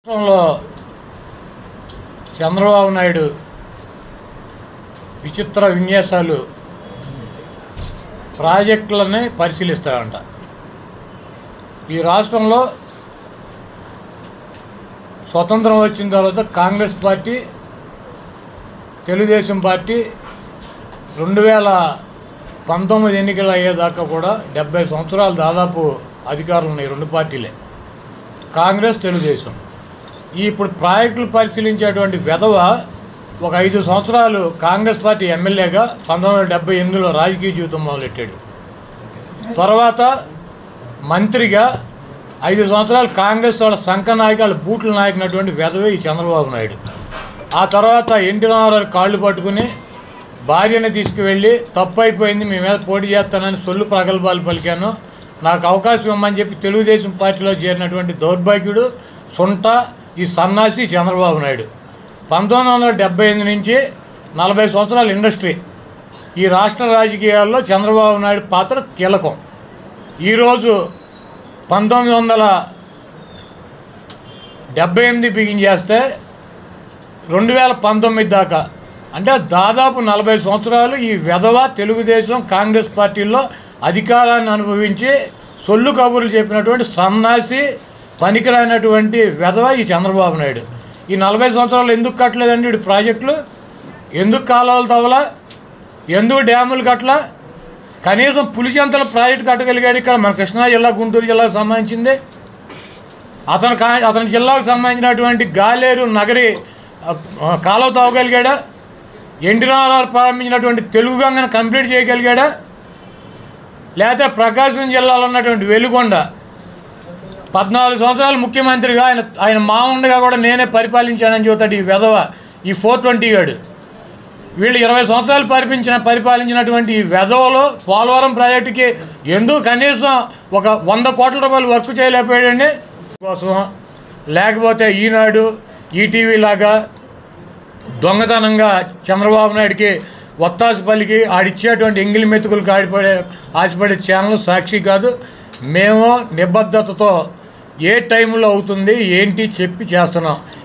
రాష్ట్రంలో చంద్రబాబు నాయుడు విచిత్ర విన్యాసాలు ప్రాజెక్టులని పరిశీలిస్తాడంట ఈ రాష్ట్రంలో స్వతంత్రం వచ్చిన తర్వాత కాంగ్రెస్ పార్టీ తెలుగుదేశం పార్టీ రెండు వేల పంతొమ్మిది ఎన్నికలు అయ్యేదాకా కూడా డెబ్బై సంవత్సరాలు దాదాపు అధికారులు ఉన్నాయి రెండు పార్టీలే కాంగ్రెస్ తెలుగుదేశం ఈ ఇప్పుడు ప్రాజెక్టులు పరిశీలించేటువంటి వెధవ ఒక ఐదు సంవత్సరాలు కాంగ్రెస్ పార్టీ ఎమ్మెల్యేగా పంతొమ్మిది వందల డెబ్బై ఎనిమిదిలో రాజకీయ జీవితం మొదలెట్టాడు తర్వాత మంత్రిగా ఐదు సంవత్సరాలు కాంగ్రెస్ వాళ్ళ సంఘ నాయకు వాళ్ళ బూట్ల నాయకునటువంటి వెధవే ఈ చంద్రబాబు నాయుడు ఆ తర్వాత ఎన్టీ రామారావు కాళ్ళు పట్టుకుని భార్యని తీసుకువెళ్ళి తప్పు అయిపోయింది మీ మీద పోటీ చేస్తానని సొల్లు ప్రగల్భాలు పలికాను నాకు అవకాశం ఇవ్వమని చెప్పి తెలుగుదేశం పార్టీలో చేరినటువంటి దౌర్భాగ్యుడు సొంట ఈ సన్నాసి చంద్రబాబు నాయుడు పంతొమ్మిది వందల డెబ్బై ఎనిమిది నుంచి నలభై సంవత్సరాల ఇండస్ట్రీ ఈ రాష్ట్ర రాజకీయాల్లో చంద్రబాబు నాయుడు పాత్ర కీలకం ఈరోజు పంతొమ్మిది వందల డెబ్బై ఎనిమిది బిగిన్ చేస్తే రెండు వేల పంతొమ్మిది దాకా అంటే దాదాపు నలభై సంవత్సరాలు ఈ వెధవ తెలుగుదేశం కాంగ్రెస్ పార్టీల్లో అధికారాన్ని అనుభవించి సొల్లు కబుర్లు చెప్పినటువంటి సన్నాసి పనికిరానటువంటి వెధవ ఈ చంద్రబాబు నాయుడు ఈ నలభై సంవత్సరాలు ఎందుకు కట్టలేదండి వీడి ప్రాజెక్టులు ఎందుకు కాలువలు తవ్వలా ఎందుకు డ్యాములు కట్టలా కనీసం పులిచెంతల ప్రాజెక్టు కట్టగలిగాడు ఇక్కడ మన కృష్ణా జిల్లా గుంటూరు జిల్లాకు సంబంధించింది అతను కా అతని జిల్లాకు సంబంధించినటువంటి గాలేరు నగరి ఆ, ఆ, కాలువ తవ్వగలిగాడా ఎన్టీ రామారావు ప్రారంభించినటువంటి తెలుగు గంగను కంప్లీట్ చేయగలిగాడా లేకపోతే ప్రకాశం జిల్లాలో ఉన్నటువంటి వెలుగొండ పద్నాలుగు సంవత్సరాలు ముఖ్యమంత్రిగా ఆయన ఆయన మామూలుగా కూడా నేనే పరిపాలించానని చెబుతాడు ఈ వెధవ ఈ ఫోర్ ట్వంటీ గాడు వీళ్ళు ఇరవై సంవత్సరాలు పరిపించిన పరిపాలించినటువంటి ఈ వెధవలో పోలవరం ప్రాజెక్టుకి ఎందుకు కనీసం ఒక వంద కోట్ల రూపాయలు వర్క్ చేయలేకపోయాడండి కోసం లేకపోతే ఈనాడు ఈటీవీ లాగా దొంగతనంగా చంద్రబాబు నాయుడికి ఒత్తాసు పలికి ఆడిచ్చేటువంటి ఎంగిలి మెతుకులకు ఆడిపడే ఆశపడే ఛానల్ సాక్షి కాదు మేము నిబద్ధతతో ఏ టైంలో అవుతుంది ఏంటి చెప్పి చేస్తున్నాం